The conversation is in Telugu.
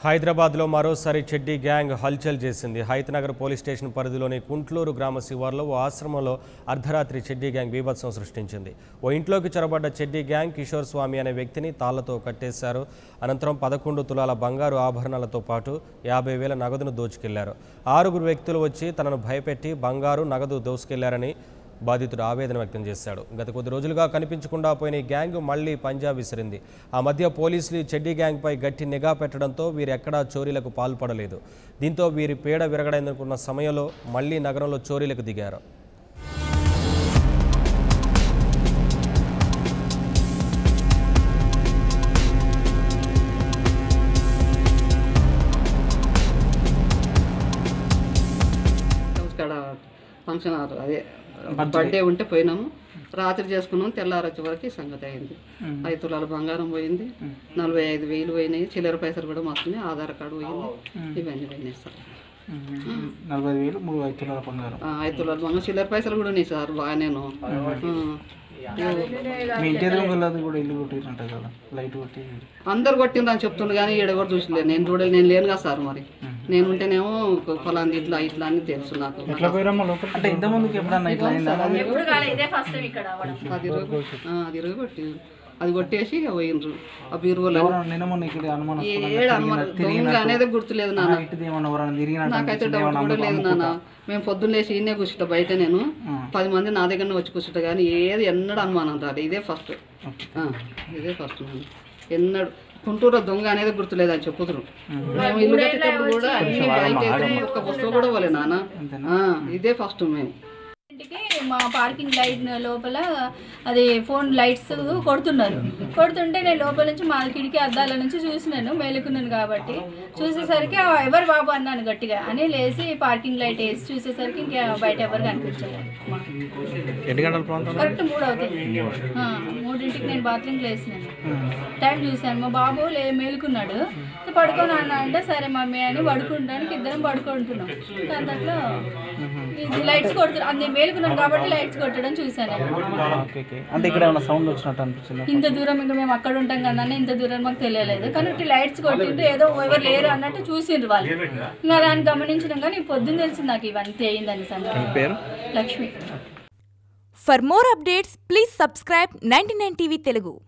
హైదరాబాద్లో మరోసారి చెడ్డీ గ్యాంగ్ హల్చల్ చేసింది హైతనగర్ పోలీస్ స్టేషన్ పరిధిలోని కుంట్లూరు గ్రామ శివార్లో ఓ ఆశ్రమంలో అర్ధరాత్రి చెడ్డీ గ్యాంగ్ బీభత్సం సృష్టించింది ఓ ఇంట్లోకి చొరబడ్డ చెడ్డీ గ్యాంగ్ కిషోర్ స్వామి అనే వ్యక్తిని తాళ్లతో కట్టేశారు అనంతరం పదకొండు తులాల బంగారు ఆభరణాలతో పాటు యాభై వేల నగదును దోచుకెళ్లారు ఆరుగురు వ్యక్తులు వచ్చి తనను భయపెట్టి బంగారు నగదు దోసుకెళ్లారని బాధితుడు ఆవేదన వ్యక్తం చేశాడు గత కొద్ది రోజులుగా కనిపించకుండా పోయిన ఈ గ్యాంగ్ మళ్లీ పంజాబ్ విసిరింది ఆ మధ్య పోలీసులు ఈ చెడ్డీ గ్యాంగ్పై గట్టి నిఘా పెట్టడంతో వీరెక్కడా చోరీలకు పాల్పడలేదు దీంతో వీరి పీడ విరగడనుకున్న సమయంలో మళ్లీ నగరంలో చోరీలకు దిగారు హౌస్ కాడ ఫంక్షన్ హాల్ అదే బర్త్డే ఉంటే పోయినాము రాత్రి చేసుకున్నాం తెల్లారి వచ్చే వరకు ఈ సంగతి అయింది ఐదు తులాల బంగారం పోయింది నలభై ఐదు వేలు పోయినాయి చిల్లర పైసలు కూడా వస్తున్నాయి ఆధార్ కార్డు పోయింది ఇవన్నీ పోయినాయి సార్ నలభై ఐదు వేలు మూడు ఐదు తులాల బంగారం ఆ, ఐదు తులాల బంగారం చిల్లర పైసలు కూడా ఉన్నాయి సార్ బాగా నేను మీ ఇంటి ఎదురు వెళ్ళదు కూడా ఇల్లు కొట్టిరంట కదా లైట్ కొట్టి అందరు కొట్టిండ్రు అని చెప్తుండ్రు కానీ ఈడ కూడా చూసలేదు నేను చూడలేదు నేను లేను కదా సార్ మరి నేను ఉంటేనేమో ఫలాంది ఇట్లా ఇట్లా అని తెలుసు నాకు అంటే ఇంత ముందుకు ఎప్పుడన్నా ఇట్లా అయిందా అది ఇరవై ఆ, అది ఇరవై కొట్టిండ్రు అది కొట్టేసి ఇక పోయినరు ఆ బీరువాలో ఎవరన్నా నిన్న మొన్న ఇక్కడ అనుమానం ఏడు అనుమానం దొంగ అనేది గుర్తులేదు నాన్న ఇటుది ఏమన్నా ఎవరన్నా తిరిగినట్టు నాకైతే డౌట్ కూడా లేదు నాన్న మేము పొద్దున్న లేచి ఈయనే కూర్చుంటా బయట నేను పది మంది నా దగ్గరనే వచ్చి కూర్చుంటా కానీ ఏది ఎన్నడూ అనుమానం రాదు ఇదే ఫస్ట్ ఇదే ఫస్ట్ నాన్న ఎన్నడు గుంటూరు దొంగ అనేది గుర్తులేదు అని చెప్పుదురు మేము ఇల్లు కట్టేటప్పుడు కూడా అన్ని బయట అయితే ఒక్క వస్తువు కూడా పోలే నాన్న ఆ, ఇదే ఫస్ట్ మేము ఇంటికి మా పార్కింగ్ లైట్ లోపల అది ఫోన్ లైట్స్ కొడుతున్నారు కొడుతుంటే నేను లోపల నుంచి మా కిటికీ అద్దాల నుంచి చూసినాను మేలుకున్నాను కాబట్టి చూసేసరికి "ఆ, ఎవరు బాబు అన్నాను గట్టిగా అని లేచి పార్కింగ్ లైట్ వేసి చూసేసరికి ఇంకా బయట ఎవరు కనిపించలేదు ఎన్ని గంటల ప్రాంతం కరెక్ట్ మూడు అవుతుంది ఆ, మూడింటికి నేను బాత్రూమ్కి లేసినాను టైం చూశాను మా బాబు లే మేలుకున్నాడు పడుకొని అన్న అంటే సరే మమ్మీ అని పడుకుంటానికి ఇద్దరం పడుకుంటున్నాం దాంట్లో ఇది లైట్స్ కొడుతున్నారు అది నేను మేలుకున్నాను కాబట్టి లైట్స్ కొట్టడం చూశాను నేను. ఓకే ఓకే అంటే ఇక్కడ ఏమైనా సౌండ్ వచ్చినట్టు అనిపించింది ఇంత దూరం ఇంకా మేము అక్కడ ఉంటాం కదా అన్న ఇంత దూరం మాకు తెలియలేదు కానీ ఇట్లా లైట్స్ కొట్టిండ్రు ఏదో ఎవరు లేరు అన్నట్టు చూసిండ్రు వాళ్ళు ఇంకా దాన్ని గమనించడం కానీ పొద్దున్న తెలిసింది నాకు ఇవంతా అయిందని సంగతి పేరు Lakshmi For more updates, please subscribe 99 TV Telugu.